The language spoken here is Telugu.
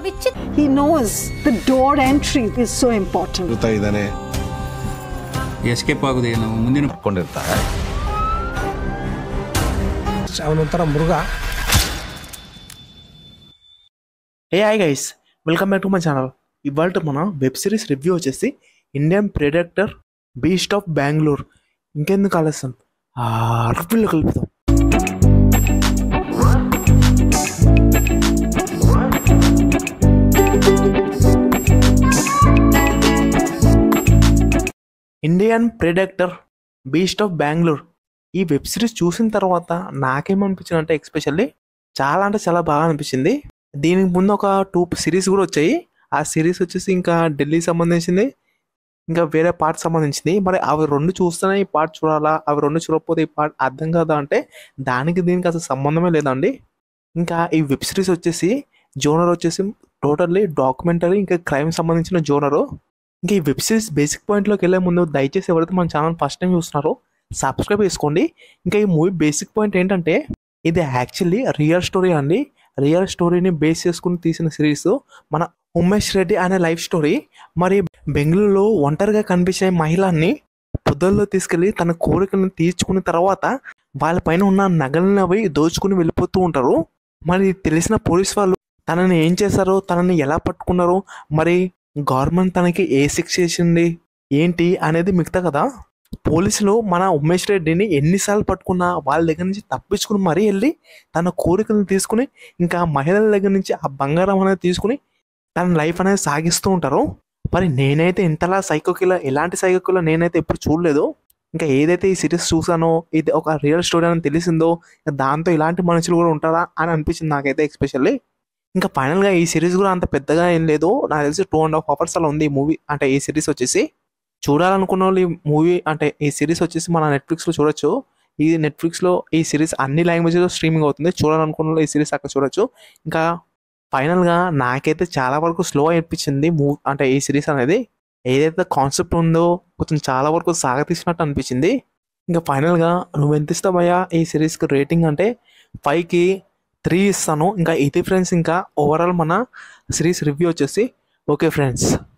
విచిత్ర He knows the door entry is so important. ಇರ್ತಾ ಇದ್ದಾನೆ ಎಸ್ಕೇಪ್ ಆಗೋದು ಏನು ಮುಂದಿನ ಕೊಂಡಿರ್ತಾರೆ ಅವನೊಂಥರ ಮೃಗ hey hi guys welcome back to my channel ఇవాళ మన వెబ్ సిరీస్ రివ్యూ వచ్చేసి Indian predator beast of Bengaluru ఇంకెందుకు ఆలస్యం ఆ రివ్యూలో కలుపుతాం Indian predator beast of Bengaluru ఈ వెబ్ సిరీస్ చూసిన తర్వాత నాకేమనిపించింది అంటే ఎక్స్పెషల్లీ చాలా అంటే చాలా బాగా అనిపించింది దీనికి ముందు ఒక టూ సిరీస్ కూడా వచ్చాయి ఆ సిరీస్ వచ్చేసి ఇంకా ఢిల్లీ సంబంధించింది ఇంకా వేరే పార్ట్ సంబంధించింది మరి అవి రెండు చూస్తేనే ఈ పార్ట్ చూడాలా అవి రెండు చూడకపోతే ఈ పార్ట్ అర్థం కాదా అంటే దానికి దీనికి అసలు సంబంధమే లేదండి ఇంకా ఈ వెబ్ సిరీస్ వచ్చేసి జోనర్ వచ్చేసి టోటల్లీ డాక్యుమెంటరీ ఇంకా క్రైమ్ సంబంధించిన జోనరు ఇంకా ఈ వెబ్ సిరీస్ బేసిక్ పాయింట్లోకి వెళ్ళే ముందు దయచేసి ఎవరైతే మన ఛానల్ ఫస్ట్ టైం చూస్తున్నారో సబ్స్క్రైబ్ చేసుకోండి ఇంకా ఈ మూవీ బేసిక్ పాయింట్ ఏంటంటే ఇది యాక్చువల్లీ రియల్ స్టోరీ అండి రియల్ స్టోరీని బేస్ చేసుకుని తీసిన సిరీస్ మన ఉమేష్ రెడ్డి అనే లైఫ్ స్టోరీ మరి బెంగళూరులో ఒంటరిగా కనిపించే మహిళని పొదల్లో తీసుకెళ్లి తన కోరికలను తీర్చుకున్న తర్వాత వాళ్ళపైన ఉన్న నగలను అవి దోచుకుని వెళ్ళిపోతూ ఉంటారు మరి తెలిసిన పోలీస్ వాళ్ళు తనని ఏం చేశారో తనని ఎలా పట్టుకున్నారో మరి గవర్నమెంట్ తనకి ఏ శిక్ష చేసింది ఏంటి అనేది మిగతా కదా పోలీసులు మన ఉమేష్ రెడ్డిని ఎన్నిసార్లు పట్టుకున్నా వాళ్ళ దగ్గర నుంచి తప్పించుకుని మరీ వెళ్ళి తన కోరికలను తీసుకుని ఇంకా మహిళల దగ్గర నుంచి ఆ బంగారం అనేది తీసుకుని తన లైఫ్ అనేది సాగిస్తూ ఉంటారు మరి నేనైతే ఇంతలా సైకోకిలా ఎలాంటి సైకోకిలా నేనైతే ఎప్పుడు చూడలేదు ఇంకా ఏదైతే ఈ సిరీస్ చూసానో ఇది ఒక రియల్ స్టోరీ అని తెలిసిందో ఇంకా దాంతో ఇలాంటి మనుషులు కూడా ఉంటారా అని అనిపించింది నాకైతే ఎక్స్పెషల్లీ ఇంకా ఫైనల్గా ఈ సిరీస్ కూడా అంత పెద్దగా ఏం లేదు నాకు తెలిసి టూ అండ్ హాఫ్ అవర్స్ అలా ఉంది ఈ మూవీ అంటే ఈ సిరీస్ వచ్చేసి చూడాలనుకున్న వాళ్ళు ఈ మూవీ అంటే ఈ సిరీస్ వచ్చేసి మన నెట్ఫ్లిక్స్లో చూడొచ్చు ఈ నెట్ఫ్లిక్స్లో ఈ సిరీస్ అన్ని లాంగ్వేజెస్లో స్ట్రీమింగ్ అవుతుంది చూడాలనుకున్న వాళ్ళు ఈ సిరీస్ అక్కడ చూడొచ్చు ఇంకా ఫైనల్గా నాకైతే చాలా వరకు స్లో అనిపించింది మూవీ అంటే ఈ సిరీస్ అనేది ఏదైతే కాన్సెప్ట్ ఉందో కొంచెం చాలా వరకు సాగతీసినట్టు అనిపించింది ఇంకా ఫైనల్గా నువ్వు ఎంత ఇస్తావయ్యా ఈ సిరీస్కి రేటింగ్ అంటే ఫైవ్కి త్రీ ఇస్తాను ఇంకా ఇది ఫ్రెండ్స్ ఇంకా ఓవరాల్ మన సిరీస్ రివ్యూ వచ్చేసి ఓకే ఫ్రెండ్స్